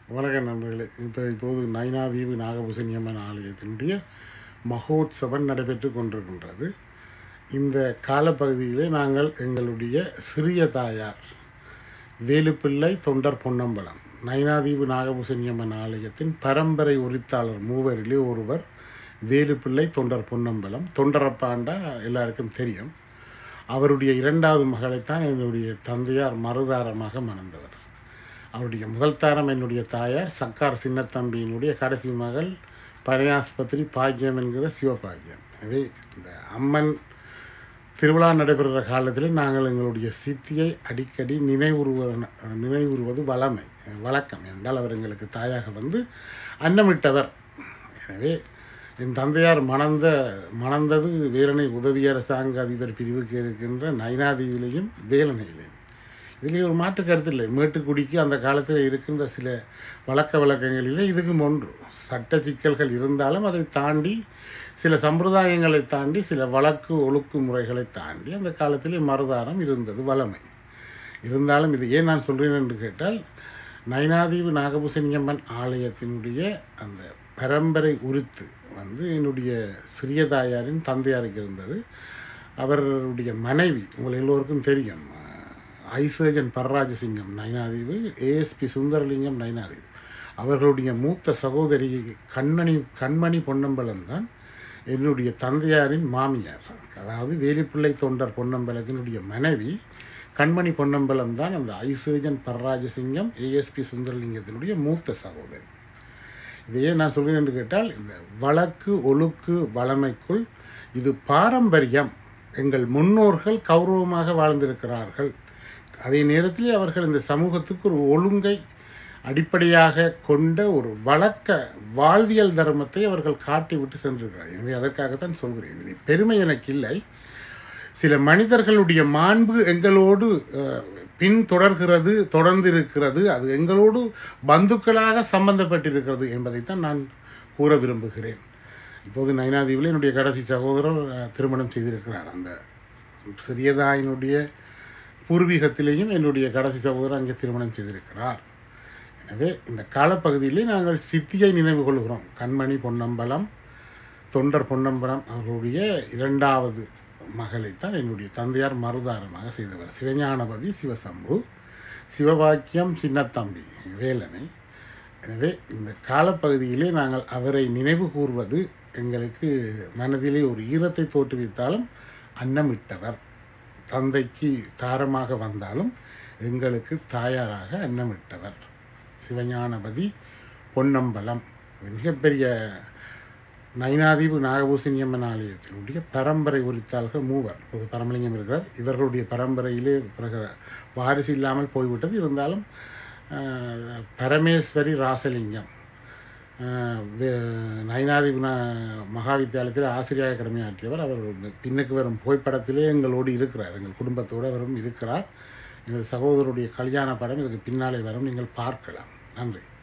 வணக்கம் நண்பர்களே இப்போ இப்போது நைனாதீவு நாகபூசணியம்மன் ஆலயத்தினுடைய மகோத்சவம் நடைபெற்று கொண்டிருக்கின்றது இந்த காலப்பகுதியிலே நாங்கள் எங்களுடைய சிறிய தாயார் வேலுப்பிள்ளை தொண்டர் பொன்னம்பலம் நைனாதீவு நாகபூசணியம்மன் ஆலயத்தின் பரம்பரை உரித்தாளர் மூவரிலே ஒருவர் வேலுப்பிள்ளை தொண்டர் பொன்னம்பலம் தொண்டரப்பாண்டா எல்லாருக்கும் தெரியும் அவருடைய இரண்டாவது மகளைத்தான் என்னுடைய தந்தையார் மறுதாரமாக மணந்தவர் அவருடைய முதல் தாரம் என்னுடைய தாயார் சக்கார் சின்னத்தம்பியினுடைய கடைசி மகள் பனையாஸ்பத்திரி பாக்கியம் என்கிற சிவபாக்கியம் எனவே இந்த அம்மன் திருவிழா நடைபெறுகிற காலத்தில் நாங்கள் எங்களுடைய சித்தியை அடிக்கடி நினைவுறுவ நினைவுறுவது வளமை வழக்கம் என்றால் அவர் எங்களுக்கு தாயாக வந்து அன்னமிட்டவர் எனவே என் தந்தையார் மணந்த மணந்தது வேலனை உதவி அரசாங்க அதிபர் பிரிவுக்கு இருக்கின்ற நைனாதீவிலையும் வேலனையிலையும் இதிலே ஒரு மாற்று கருத்து இல்லை மேட்டுக்குடிக்கு அந்த காலத்தில் இருக்கின்ற சில வழக்க வழக்கங்களிலே இதுக்கும் ஒன்று சட்ட சிக்கல்கள் இருந்தாலும் அதை தாண்டி சில சம்பிரதாயங்களை தாண்டி சில வழக்கு ஒழுக்கு முறைகளை தாண்டி அந்த காலத்திலே மறுதாரம் இருந்தது வளமை இருந்தாலும் இது ஏன் நான் சொல்கிறேன் என்று கேட்டால் நயனாதீவு நாகபூசணியம்மன் ஆலயத்தினுடைய அந்த பரம்பரை உரித்து வந்து என்னுடைய சிறிய தாயாரின் தந்தையாருக்கு இருந்தது அவருடைய மனைவி உங்கள் எல்லோருக்கும் தெரியும் ஐசர்ஜன் பரராஜசிங்கம் நயனாதீவு ஏஎஸ்பி சுந்தரலிங்கம் நயனாதீவு அவர்களுடைய மூத்த சகோதரி கண்மணி கண்மணி பொன்னம்பலம் தான் என்னுடைய தந்தையாரின் மாமியார் அதாவது வேலிப்பிள்ளை தொண்டர் பொன்னம்பலத்தினுடைய மனைவி கண்மணி பொன்னம்பலம் தான் அந்த ஐசர்ஜன் பரராஜசிங்கம் ஏஎஸ்பி சுந்தரலிங்கத்தினுடைய மூத்த சகோதரி இதையே நான் சொல்கிறேன் என்று கேட்டால் இந்த வழக்கு ஒழுக்கு வளமைக்குள் இது பாரம்பரியம் எங்கள் முன்னோர்கள் கௌரவமாக வாழ்ந்திருக்கிறார்கள் அதே நேரத்தில் அவர்கள் இந்த சமூகத்துக்கு ஒரு ஒழுங்கை அடிப்படையாக கொண்ட ஒரு வழக்க வாழ்வியல் தர்மத்தை அவர்கள் காட்டிவிட்டு சென்றிருக்கிறார் எனவே அதற்காகத்தான் சொல்கிறேன் இது பெருமை எனக்கு இல்லை சில மனிதர்களுடைய மாண்பு எங்களோடு பின் தொடர்கிறது தொடர்ந்து இருக்கிறது அது எங்களோடு பந்துக்களாக சம்பந்தப்பட்டிருக்கிறது என்பதைத்தான் நான் கூற விரும்புகிறேன் இப்போது நயனாதீவில் என்னுடைய கடைசி சகோதரர் திருமணம் செய்திருக்கிறார் அந்த சிறியதாயினுடைய பூர்வீகத்திலேயும் என்னுடைய கடைசி சகோதரர் அங்கே திருமணம் செய்திருக்கிறார் எனவே இந்த காலப்பகுதியிலே நாங்கள் சித்தியை நினைவு கொள்கிறோம் கண்மணி பொன்னம்பலம் தொண்டர் பொன்னம்பலம் அவர்களுடைய இரண்டாவது மகளைத்தான் என்னுடைய தந்தையார் மறுதாரமாக செய்தவர் சிவஞானபதி சிவசம்பு சிவபாக்கியம் சின்னத்தம்பி வேலனை எனவே இந்த காலப்பகுதியிலே நாங்கள் அவரை நினைவு கூர்வது எங்களுக்கு மனதிலே ஒரு ஈரத்தை தோற்றுவித்தாலும் அன்னமிட்டவர் தந்தைக்கு தாரமாக வந்தாலும் எங்களுக்கு தாயாராக அன்னமிட்டவர் சிவஞானபதி பொன்னம்பலம் மிகப்பெரிய நைனாதீவு நாகபூசணியம்மன் ஆலயத்தினுடைய பரம்பரை உரித்தாள்கள் மூவர் பொது பரமலிங்கம் இருக்கிறார் இவர்களுடைய பரம்பரையிலே பிறகு வாரிசு இல்லாமல் போய்விட்டது இருந்தாலும் பரமேஸ்வரி ராசலிங்கம் நயனாதீவு மகா வித்தியாலயத்தில் ஆசிரியராக கடமையாற்றியவர் அவர் பின்னுக்கு வரும் புகைப்படத்திலே எங்களோடு இருக்கிறார் எங்கள் குடும்பத்தோடு அவரும் இருக்கிறார் எங்கள் சகோதரருடைய கல்யாண படம் இதுக்கு பின்னாலே வரும் நீங்கள் பார்க்கலாம் நன்றி